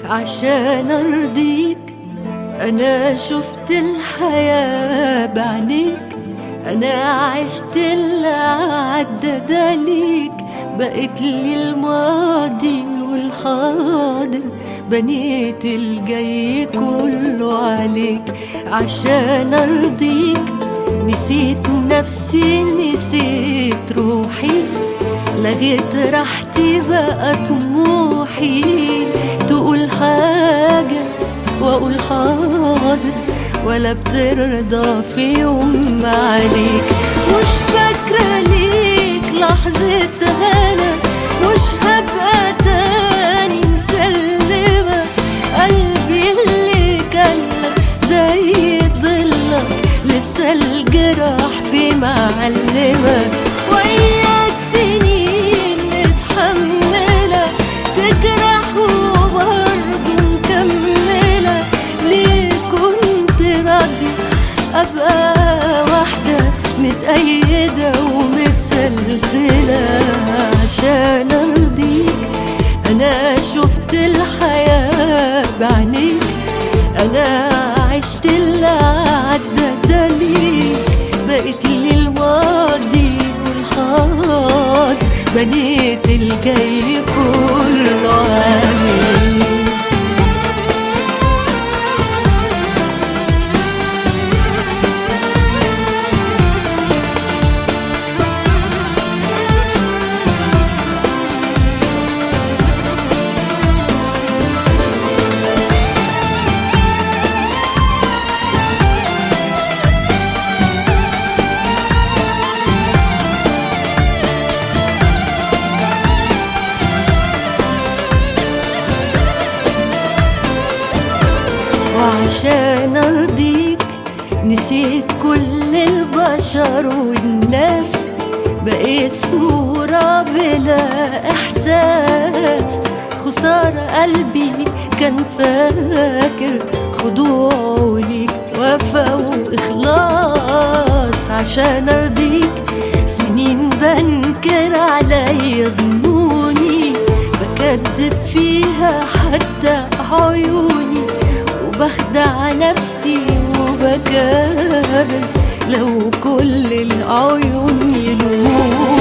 عشان ارضيك انا شفت الحياة بعينيك انا عشت اللي عدى ده ليك بقيت لي الماضي والحاضر بنيت الجاي كله عليك عشان ارضيك نسيت نفسي نسيت روحي لغيت راحتي بقى طموحي تقول حاجة واقول حاضر ولا بترضى في يوم عليك مش فاكرة ليك لحظة هنا مش هبقى تاني مسلمة قلبي اللي كان لك زي ضلك لسه الجراح في معلمة وياك سنين متحملة تجرح وبرضه مكملة ليه كنت راضي أبقى واحدة متأيدة ومتسلسلة عشان أرضيك أنا شفت الحياة بعينيك أنا عشت اللي عدى ده ليك بقيت لي الماضي والحاضر بنيت الجاي كله عليك وعشان ارضيك نسيت كل البشر والناس بقيت صورة بلا احساس خسارة قلبي كان فاكر خضوع ليك وفا واخلاص عشان ارضيك سنين بنكر عليا ظنوني بكدب فيها حتى عيوني وبخدع نفسي وبكابر لو كل العيون يلوموني